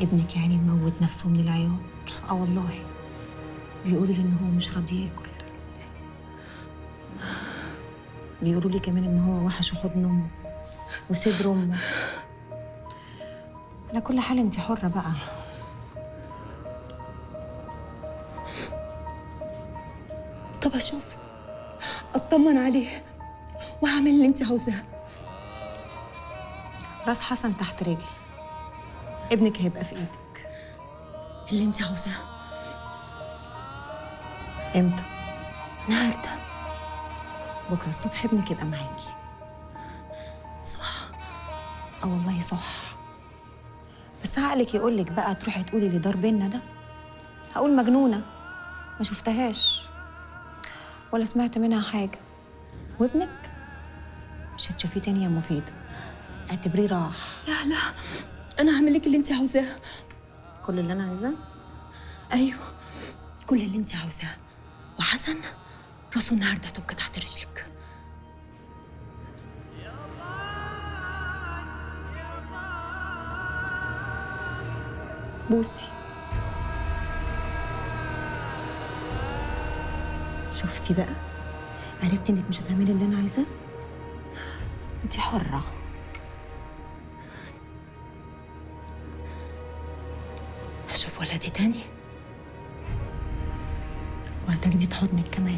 ابنك يعني مموت نفسه من العياط اه والله بيقولوا لي ان هو مش راضي ياكل بيقولوا لي كمان ان هو وحش حضن امه وصدر امه على كل حال انت حره بقى طب اشوف اطمن عليه وهعمل اللي انت عاوزاه راس حسن تحت رجلي ابنك هيبقى في ايدك اللي انت عاوزاه امتى النهارده بكره الصبح ابنك يبقى معاكي صح اه والله صح بس عقلك يقول لك بقى تروحي تقولي اللي دار بينا ده هقول مجنونه ما شفتهاش ولا سمعت منها حاجه وابنك مش هتشوفيه تاني يا مفيده اعتبريه راح لا لا انا هعمل لك اللي انت عاوزاه كل اللي انا عايزاه ايوه كل اللي انت عاوزاه وحسن راسه النهارده هتبقى تحت رجلك بوسي شفتي بقى عرفتي انك مش هتعملي اللي انا عايزاه انت حره هشوف ولدي تاني وهتاخدي في حضنك كمان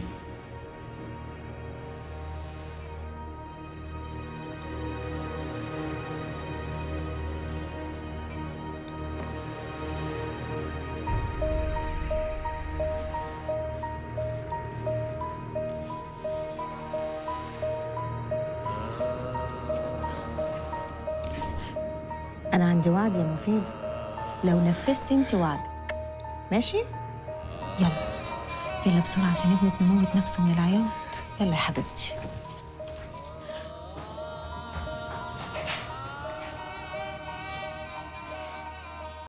انا عندي وعد يا مفيد لو نفذت انت وعدك ماشي يلا يلا بسرعه عشان ابنك مموت نفسه من العياط يلا يا حبيبتي